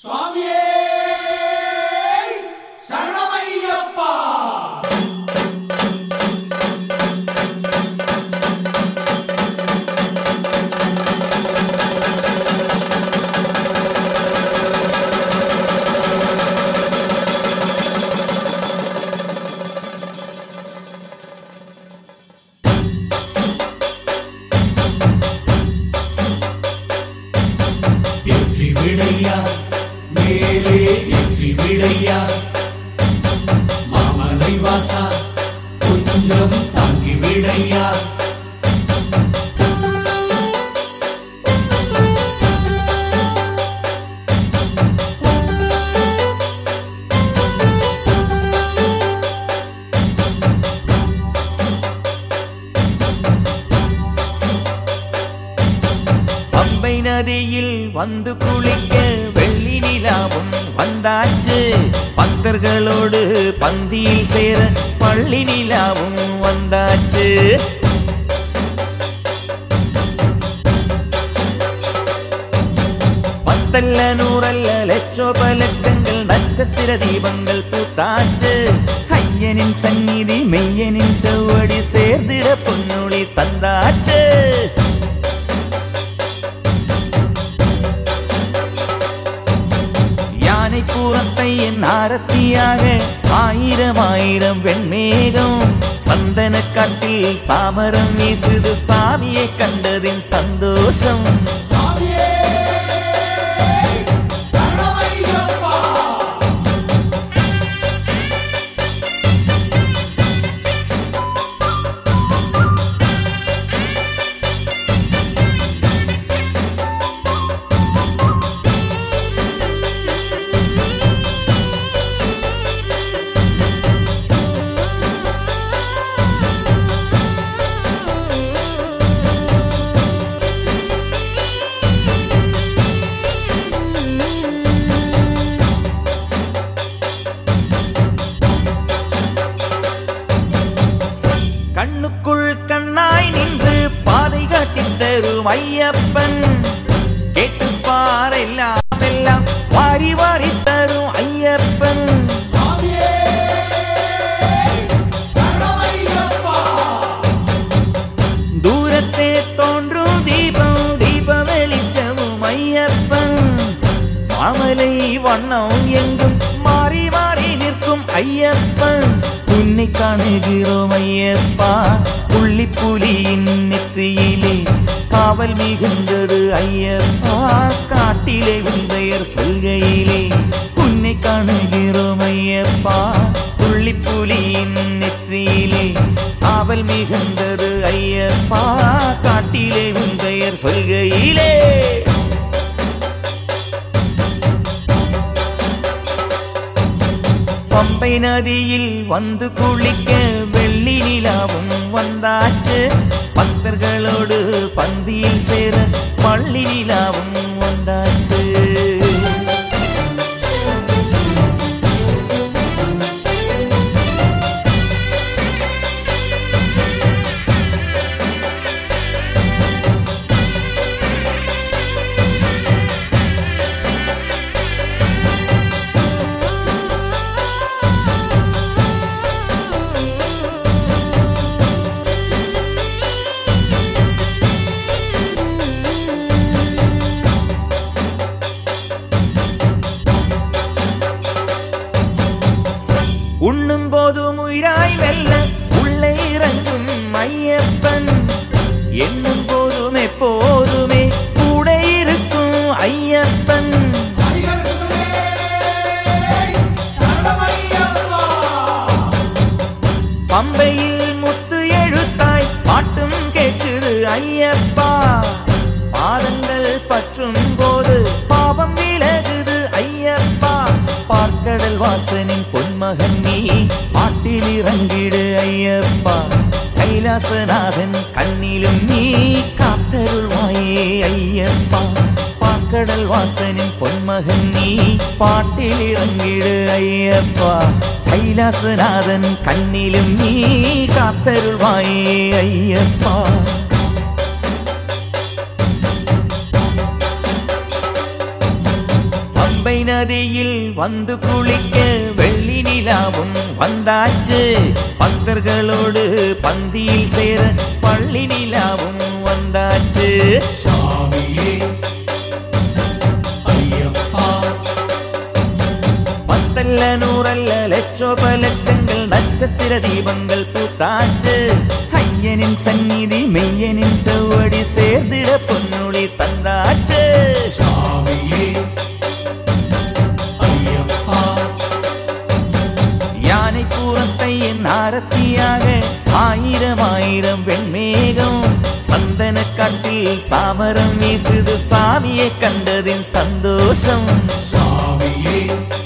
சுவாமியே சரணமையப்பா ஏற்றி விடையா மேலே ஏற்றி விடையா மாமலை வாசா கொஞ்சம் தாங்கி விடையா பம்பை நதியில் வந்து குளிக்க வெள்ளி நிலாவும் வந்தாச்சு பக்தர்களோடு பந்தியில் சேர பள்ளி நிலாவும் வந்தாச்சு பத்தல்ல நூறல்ல லட்சோப லட்சங்கள் நட்சத்திர தீபங்கள் பூத்தாச்சு ஐயனின் சந்நிதி மெய்யனின் செவ்வடி சேர்ந்திட பொன்னொழி தந்தாச்சு யானை பூரத்தை என் ஆரத்தியாக ஆயிரம் ஆயிரம் வெண்மேகம் சந்தன காட்டில் சாமரம் வீசுது சாமியை கண்டதின் சந்தோஷம் சுவாமியே சரணமையப்பா கண்ணுக்குள் கண்ணாய் நின்று பாதை காட்டித் தரும் ஐயப்பன் கேட்டு பாரெல்லாம் எல்லாம் வாரி வாரி தரும் ஐயப்பன் சுவாமியே சரணமையப்பா தூரத்தே தோன்றும் தீபம் தீப வெளிச்சமும் ஐயப்பன் மாமலை வண்ணம் எங்கும் மாறி மாறி நிற்கும் ஐயப்பன் உன்னை காணுகிறோம் ஐயப்பா புள்ளி புலியின் நெற்றியிலே காவல் மிகுந்தது ஐயப்பா காட்டிலே உன் பெயர் சொல்கையிலே உன்னை காணுகிறோம் ஐயப்பா புள்ளி புலியின் நெற்றியிலே காவல் மிகுந்தது ஐயப்பா காட்டிலே உன் பெயர் சொல்கையிலே பம்பை நதியில் வந்து குளிக்க வெள்ளி நிலாவும் வந்தாச்சு பக்தர்களோடு பந்தியில் சேர பள்ளி நிலாவும் வந்தாச்சு உண்ணும் போதும் உயிராய் வெல்ல உள்ளே இறங்கும் ஐயப்பன் எண்ணும் போதும் எப்போதுமே கூட இருக்கும் ஐயப்பன் ஹரிஹர சுதனே சரணமையப்பா பம்பையில் முத்து எழுத்தாய் பாட்டும் கேட்குது ஐயப்பா பாதங்கள் பற்றும் போது பாவம் விலகுது ஐயப்பா பார்க்கடல் வாசனின் பொன்மகன் நீ பாட்டில் இறங்கிடு ஐயப்பா கைலாசநாதன் கண்ணிலும் நீ காத்தருள்வாயே ஐயப்பா பாக்கடல் வாசனின் பொன்மகன் நீ பாட்டில் இறங்கிடு ஐயப்பா கைலாசநாதன் கண்ணிலும் நீ காத்தருள்வாயே ஐயப்பா பம்பை நதியில் வந்து குளிக்க வெள்ளி நிலாவும் வந்தாச்சு பக்தர்களோடு பந்தியில் சேர பள்ளி நிலாவும் வந்தாச்சு சாமியே ஐயப்பா பத்தல்ல நூறல்ல லட்சோப லட்சங்கள் நட்சத்திர தீபங்கள் பூத்தாச்சு ஐயனின் சந்நிதி மெய்யனின் செவ்வடி சேர்ந்திட பொன்னொழி தந்தாச்சு சாமியே ஐயப்பா யானை பூரத்தை என் ஆரத்தியாக ஆயிரம் ஆயிரம் வெண்மேகம் சந்தன காட்டில் சாமரம் வீசுது சாமியை கண்டதின் சந்தோஷம் சாமியே